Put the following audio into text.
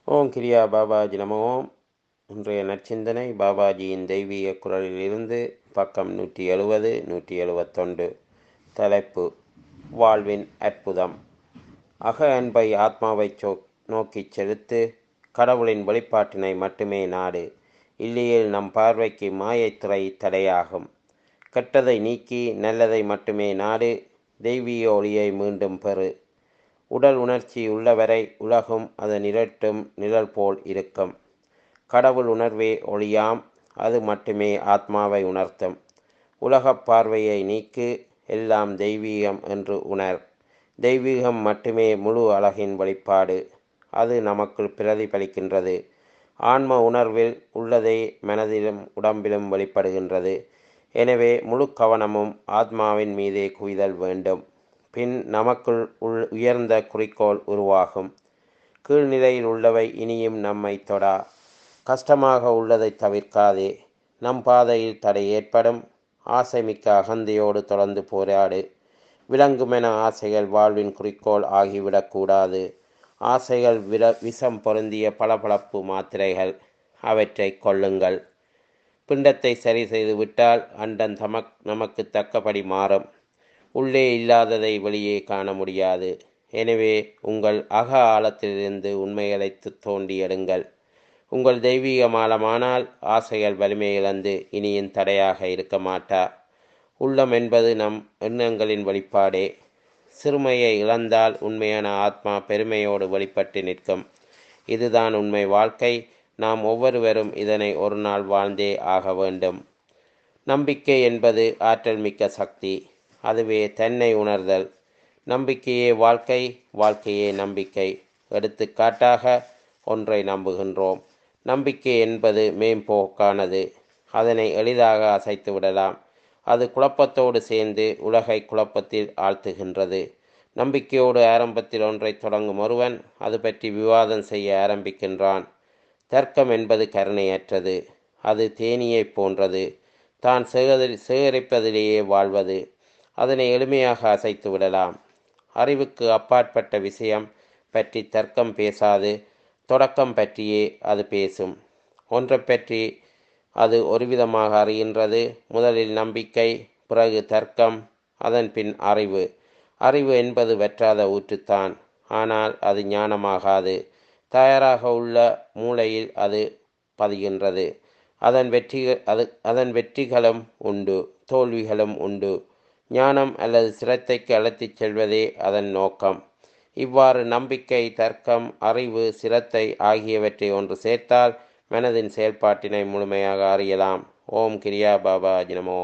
ஓம் கிரியா பாபாஜி நமோ இன்றைய நற்சிந்தனை பாபாஜியின் தெய்வீக குரலிலிருந்து பக்கம் நூற்றி எழுபது நூற்றி எழுபத்தொண்டு தலைப்பு வாழ்வின் அற்புதம் அக அன்பை ஆத்மாவை சோ நோக்கிச் செலுத்து கடவுளின் வெளிப்பாட்டினை மட்டுமே நாடு இல்லையில் நம் பார்வைக்கு மாயத்திரை தடையாகும் கெட்டதை நீக்கி நல்லதை மட்டுமே நாடு தெய்வீக ஒளியை மீண்டும் பெறு உடல் உணர்ச்சி உள்ளவரை உலகும் அதன் இரட்டும் நிழல் போல் இருக்கும் கடவுள் உணர்வே ஒளியாம் அது மட்டுமே ஆத்மாவை உணர்த்தும் உலகப் பார்வையை நீக்கு எல்லாம் தெய்வீகம் என்று உணர் தெய்வீகம் மட்டுமே முழு அழகின் வெளிப்பாடு அது நமக்குள் பிரதிபலிக்கின்றது ஆன்ம உணர்வில் உள்ளதே மனதிலும் உடம்பிலும் வெளிப்படுகின்றது எனவே முழு கவனமும் ஆத்மாவின் மீதே குவிதல் வேண்டும் பின் நமக்குள் உள் உயர்ந்த குறிக்கோள் உருவாகும் கீழ்நிலையில் உள்ளவை இனியும் நம்மை தொடா கஷ்டமாக உள்ளதை தவிர்க்காதே நம் பாதையில் தடை ஏற்படும் ஆசைமிக்க அகந்தையோடு தொடர்ந்து போராடு விளங்குமென ஆசைகள் வாழ்வின் குறிக்கோள் ஆகிவிடக்கூடாது ஆசைகள் விர விஷம் பொருந்திய பளபளப்பு மாத்திரைகள் அவற்றை கொள்ளுங்கள் பிண்டத்தை சரி செய்து விட்டால் அண்டன் தமக் நமக்கு தக்கபடி மாறும் உள்ளே இல்லாததை வெளியே காண முடியாது எனவே உங்கள் அக ஆழத்திலிருந்து உண்மைகளை தோண்டி எடுங்கள் உங்கள் தெய்வீக ஆழமானால் ஆசைகள் வலிமை இழந்து இனியும் தடையாக இருக்க மாட்டா உள்ளம் என்பது நம் எண்ணங்களின் வெளிப்பாடே சிறுமையை இழந்தால் உண்மையான ஆத்மா பெருமையோடு வெளிப்பட்டு நிற்கும் இதுதான் உண்மை வாழ்க்கை நாம் ஒவ்வொருவரும் இதனை ஒரு நாள் வாழ்ந்தே ஆக வேண்டும் நம்பிக்கை என்பது ஆற்றல் மிக்க சக்தி அதுவே தன்னை உணர்தல் நம்பிக்கையே வாழ்க்கை வாழ்க்கையே நம்பிக்கை எடுத்துக்காட்டாக ஒன்றை நம்புகின்றோம் நம்பிக்கை என்பது மேம்போக்கானது அதனை எளிதாக அசைத்து விடலாம் அது குழப்பத்தோடு சேர்ந்து உலகை குழப்பத்தில் ஆழ்த்துகின்றது நம்பிக்கையோடு ஆரம்பத்தில் ஒன்றை தொடங்கும் ஒருவன் அது பற்றி விவாதம் செய்ய ஆரம்பிக்கின்றான் தர்க்கம் என்பது கருணையற்றது அது தேனியைப் போன்றது தான் சேகரிப்பதிலேயே வாழ்வது அதனை எளிமையாக அசைத்து விடலாம் அறிவுக்கு அப்பாற்பட்ட விஷயம் பற்றி தர்க்கம் பேசாது தொடக்கம் பற்றியே அது பேசும் ஒன்றை பற்றி அது ஒருவிதமாக அறிகின்றது முதலில் நம்பிக்கை பிறகு தர்க்கம் அதன் பின் அறிவு அறிவு என்பது வற்றாத ஊற்றுத்தான் ஆனால் அது ஞானமாகாது தயாராக உள்ள மூளையில் அது பதிகின்றது அதன் வெற்றி அது அதன் வெற்றிகளும் உண்டு தோல்விகளும் உண்டு ஞானம் அல்லது சிரத்தைக்கு அழைத்துச் செல்வதே அதன் நோக்கம் இவ்வாறு நம்பிக்கை தர்க்கம் அறிவு சிரத்தை ஆகியவற்றை ஒன்று சேர்த்தால் மனதின் செயல்பாட்டினை முழுமையாக அறியலாம் ஓம் கிரியா பாபா நமோ